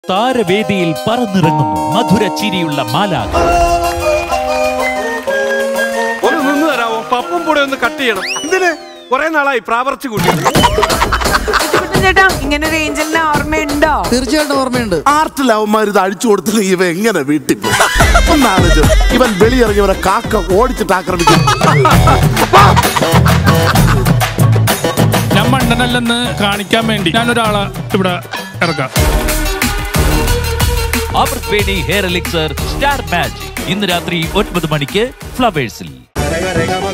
താരവേദിയിൽ പറന്നിറങ്ങുന്നു മധുര ചിരിയുള്ള മാലാഖ ഒന്ന് നിന്ന് തരാമോ പപ്പും കൂടെ ഒന്ന് കട്ട് ചെയ്യണം എന്തിന് കുറെ നാളായി പ്രാവർത്തി കൂട്ടി ചേട്ടാ ഇങ്ങനെ ഒരു ഏഞ്ചലിനെ ഓർമ്മയുണ്ടോ തീർച്ചയായിട്ടും ഓർമ്മയുണ്ട് ആർട്ട് ലവന്മാർ ഇത് അടിച്ചു കൊടുത്തില്ലെങ്കിൽ ഇവ എങ്ങനെ വീട്ടിൽ പോകും? ഒന്നാലോചിച്ച് ഇവൻ വെളിയിറങ്ങിയവരെ കാക്ക ഓടിച്ചിട്ട് ആക്രമിക്കും ഞാൻ മണ്ടനല്ലെന്ന് കാണിക്കാൻ വേണ്ടി ഞാൻ ഒരാളെ ഇവിടെ ഇറക്കാം Amrit hair elixir star magic ഇന്ന് രാത്രി ഒൻപത് മണിക്ക് ഫ്ലവേഴ്സിൽ രേഖ, രേഖ,